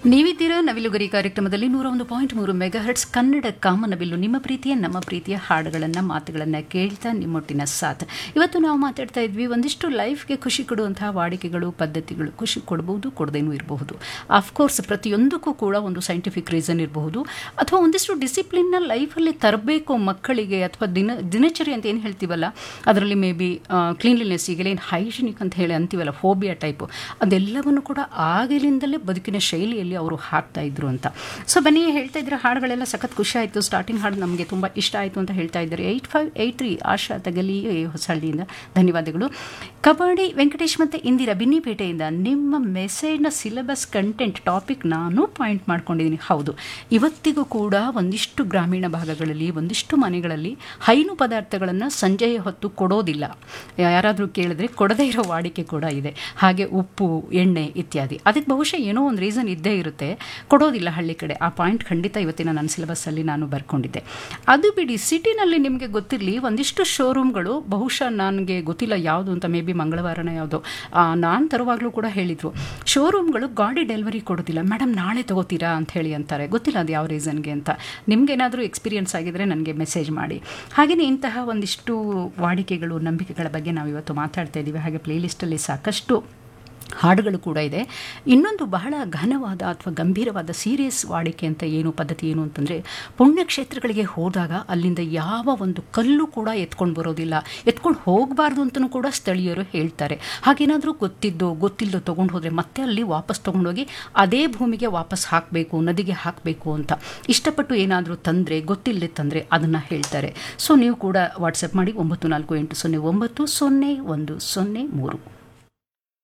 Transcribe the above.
ನೀವಿದ್ದೀರಾ ನವಿಲುಗರಿ ಕಾರ್ಯಕ್ರಮದಲ್ಲಿ ನೂರ ಒಂದು ಪಾಯಿಂಟ್ ಮೂರು ಮೆಗಾ ಹರ್ಟ್ಸ್ ಕನ್ನಡ ಕಾಮನಬಿಲ್ಲು ನಿಮ್ಮ ಪ್ರೀತಿಯ ನಮ್ಮ ಪ್ರೀತಿಯ ಹಾಡುಗಳನ್ನು ಮಾತುಗಳನ್ನು ಕೇಳ್ತಾ ನಿಮ್ಮೊಟ್ಟಿನ ಸಾಥ್ ಇವತ್ತು ನಾವು ಮಾತಾಡ್ತಾ ಇದ್ವಿ ಒಂದಿಷ್ಟು ಲೈಫ್ಗೆ ಖುಷಿ ಕೊಡುವಂತಹ ವಾಡಿಕೆಗಳು ಪದ್ಧತಿಗಳು ಖುಷಿ ಕೊಡಬಹುದು ಕೊಡದೇನೂ ಇರಬಹುದು ಆಫ್ಕೋರ್ಸ್ ಪ್ರತಿಯೊಂದಕ್ಕೂ ಕೂಡ ಒಂದು ಸೈಂಟಿಫಿಕ್ ರೀಸನ್ ಇರಬಹುದು ಅಥವಾ ಒಂದಿಷ್ಟು ಡಿಸಿಪ್ಲಿನ್ನ ಲೈಫಲ್ಲಿ ತರಬೇಕು ಮಕ್ಕಳಿಗೆ ಅಥವಾ ದಿನ ದಿನಚರಿ ಅಂತ ಏನು ಹೇಳ್ತೀವಲ್ಲ ಅದರಲ್ಲಿ ಮೇ ಬಿ ಕ್ಲೀನ್ಲಿನೆಸ್ ಈಗಲೇ ಏನು ಹೈಜಿನಿಕ್ ಅಂತ ಹೇಳಿ ಅಂತೀವಲ್ಲ ಫೋಬಿಯಾ ಟೈಪು ಅದೆಲ್ಲವನ್ನು ಕೂಡ ಆಗಿಲಿಂದಲೇ ಬದುಕಿನ ಶೈಲಿಯಲ್ಲಿ ಅವರು ಹಾಕ್ತಾ ಇದ್ರು ಅಂತ ಸೊ ಬನ್ನಿ ಹೇಳ್ತಾ ಇದ್ರೆ ಹಾಡುಗಳೆಲ್ಲ ಸಖತ್ ಖುಷಿ ಆಯಿತು ಸ್ಟಾರ್ಟಿಂಗ್ ಹಾಡು ನಮಗೆ ತುಂಬ ಇಷ್ಟ ಆಯಿತು ಅಂತ ಹೇಳ್ತಾ ಇದ್ದಾರೆ eight five eight three Asha ತಗಲಿ ಹೊಸಹಳ್ಳಿಯಿಂದ ಧನ್ಯವಾದಗಳು ಕಬಡ್ಡಿ ವೆಂಕಟೇಶ್ ಮತ್ತು ಇಂದಿರಾ ಬಿನ್ನಿಪೇಟೆಯಿಂದ ನಿಮ್ಮ ಮೆಸೇಜ್ನ ಸಿಲೆಬಸ್ ಕಂಟೆಂಟ್ ಟಾಪಿಕ್ ನಾನು ಪಾಯಿಂಟ್ ಮಾಡ್ಕೊಂಡಿದ್ದೀನಿ ಹೌದು ಇವತ್ತಿಗೂ ಕೂಡ ಒಂದಿಷ್ಟು ಗ್ರಾಮೀಣ ಭಾಗಗಳಲ್ಲಿ ಒಂದಿಷ್ಟು ಮನೆಗಳಲ್ಲಿ ಹೈನು ಪದಾರ್ಥಗಳನ್ನು ಸಂಜೆಯ ಹೊತ್ತು ಕೊಡೋದಿಲ್ಲ ಯಾರಾದರೂ ಕೇಳಿದ್ರೆ ಕೊಡದೇ ಇರೋ ವಾಡಿಕೆ ಕೂಡ ಇದೆ ಹಾಗೆ ಉಪ್ಪು ಎಣ್ಣೆ ಇತ್ಯಾದಿ ಅದಕ್ಕೆ ಬಹುಶಃ ಏನೋ ಒಂದು ರೀಸನ್ ಇದ್ದೇ ಇರುತ್ತೆ ಕೊಡೋದಿಲ್ಲ ಹಳ್ಳಿ ಕಡೆ ಆ ಪಾಯಿಂಟ್ ಖಂಡಿತ ಇವತ್ತಿನ ನನ್ನ ಸಿಲೆಬಸ್ಸಲ್ಲಿ ನಾನು ಬರ್ಕೊಂಡಿದ್ದೆ ಅದು ಬಿಡಿ ಸಿಟಿನಲ್ಲಿ ನಿಮಗೆ ಗೊತ್ತಿರಲಿ ಒಂದಿಷ್ಟು ಶೋರೂಮ್ಗಳು ಬಹುಶಃ ನನಗೆ ಗೊತ್ತಿಲ್ಲ ಯಾವುದು ಅಂತ ಮೇ ಬಿ ಮಂಗಳವಾರನ ಯಾವುದೋ ನಾನು ತರುವಾಗಲೂ ಕೂಡ ಹೇಳಿದರು ಶೋರೂಮ್ಗಳು ಗಾಡಿ ಡೆಲಿವರಿ ಕೊಡೋದಿಲ್ಲ ಮೇಡಮ್ ನಾಳೆ ತಗೋತೀರಾ ಅಂತ ಹೇಳಿ ಅಂತಾರೆ ಗೊತ್ತಿಲ್ಲ ಅದು ಯಾವ ರೀಸನ್ಗೆ ಅಂತ ನಿಮಗೇನಾದರೂ ಎಕ್ಸ್ಪೀರಿಯನ್ಸ್ ಆಗಿದ್ರೆ ನನಗೆ ಮೆಸೇಜ್ ಮಾಡಿ ಹಾಗೆಯೇ ಇಂತಹ ಒಂದಿಷ್ಟು ವಾಡಿಕೆಗಳು ನಂಬಿಕೆಗಳ ಬಗ್ಗೆ ನಾವು ಇವತ್ತು ಮಾತಾಡ್ತಾ ಇದ್ದೀವಿ ಹಾಗೆ ಪ್ಲೇಲಿಸ್ಟಲ್ಲಿ ಸಾಕಷ್ಟು ಹಾಡುಗಳು ಕೂಡ ಇದೆ ಇನ್ನೊಂದು ಬಹಳ ಘನವಾದ ಅಥವಾ ಗಂಭೀರವಾದ ಸೀರಿಯಸ್ ವಾಡಿಕೆ ಅಂತ ಏನು ಪದ್ಧತಿ ಏನು ಅಂತಂದರೆ ಪುಣ್ಯಕ್ಷೇತ್ರಗಳಿಗೆ ಹೋದಾಗ ಅಲ್ಲಿಂದ ಯಾವ ಒಂದು ಕಲ್ಲು ಕೂಡ ಎತ್ಕೊಂಡು ಬರೋದಿಲ್ಲ ಎತ್ಕೊಂಡು ಹೋಗಬಾರ್ದು ಅಂತಲೂ ಕೂಡ ಸ್ಥಳೀಯರು ಹೇಳ್ತಾರೆ ಹಾಗೇನಾದರೂ ಗೊತ್ತಿದ್ದೋ ಗೊತ್ತಿಲ್ಲದೋ ತೊಗೊಂಡು ಹೋದರೆ ಮತ್ತೆ ಅಲ್ಲಿ ವಾಪಸ್ ತೊಗೊಂಡೋಗಿ ಅದೇ ಭೂಮಿಗೆ ವಾಪಸ್ ಹಾಕಬೇಕು ನದಿಗೆ ಹಾಕಬೇಕು ಅಂತ ಇಷ್ಟಪಟ್ಟು ಏನಾದರೂ ತಂದರೆ ಗೊತ್ತಿಲ್ಲದೆ ತಂದರೆ ಅದನ್ನು ಹೇಳ್ತಾರೆ ಸೊ ನೀವು ಕೂಡ ವಾಟ್ಸಪ್ ಮಾಡಿ ಒಂಬತ್ತು ನಾಲ್ಕು ಎಂಟು ಸೊನ್ನೆ ಒಂಬತ್ತು ಸೊನ್ನೆ ಒಂದು ಸೊನ್ನೆ ಮೂರು